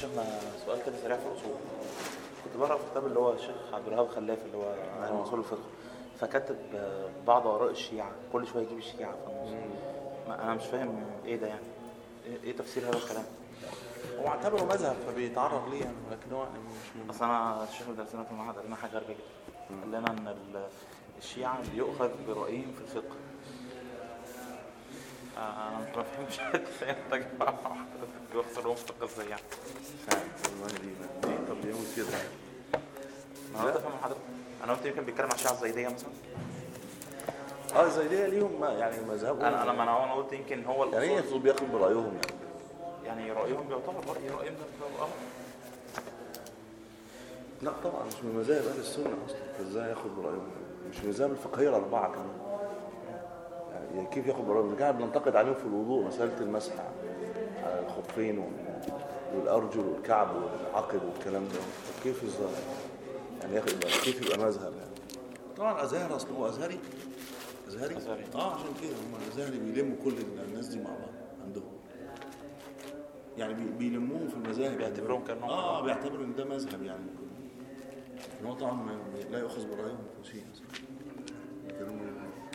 شيخنا سؤال كده سريع في الاصول كنت بقرا في كتاب اللي هو الشيخ عبد الوهاب خلاف اللي هو عن اصول الفقه فكاتب آه، بعض اراء الشيعه كل شويه يجيب الشيعه في النص ما- انا مش فاهم ايه ده يعني ايه إيه تفسير هذا الكلام هو اعتبره مذهب فبيتعرض ليه يعني لكن هو يعني مش من اصل انا الشيخ اللي درسنا في المعهد قال لنا حاجه غريبه جدا قال لنا ان ال- الشيعه بيؤخذ برايهم في الفقه آه، انا مش بفهمش ازاي انت يا جماعه حضرتك بيخسرهم في الفقه ازاي يعني مش عارف والله دي دي طب دي يوم كده انا قلت افهم حضرتك انا قلت يمكن بيتكلم عن الشيعه الزيديه مثلا اه زي دي ليهم ما- يعني مذهبهم انا انا ما انا انا قلت يمكن هو يعني ايه الاصول يقصد بياخد برايهم يعني يعني رايهم بيعتبر راي راي من الامر لا طبعا مش من مذاهب اهل السنه اصلا فازاي ياخد برايهم مش من مذاهب الفقهيه الاربعه كمان يعني كيف ياخد برايهم ده قاعد بننتقد عليهم في الوضوء مساله المسح على الخفين وال- والارجل والكعب والعقب والكلام ده طب كيف ازاي يعني ياخد كيف يبقى مذهب يعني طبعا ازهر اصلا هو ازهري ازهري أزهري. اه عشان كده هم الازهري بيلموا كل الناس دي مع بعض عندهم يعني بي- بيلموهم في المذاهب بيعتبروهم كأنهم- اه بيعتبروا ان ده مذهب يعني لكن هو طبعا ما- لا يؤخذ برايهم في شيء كلام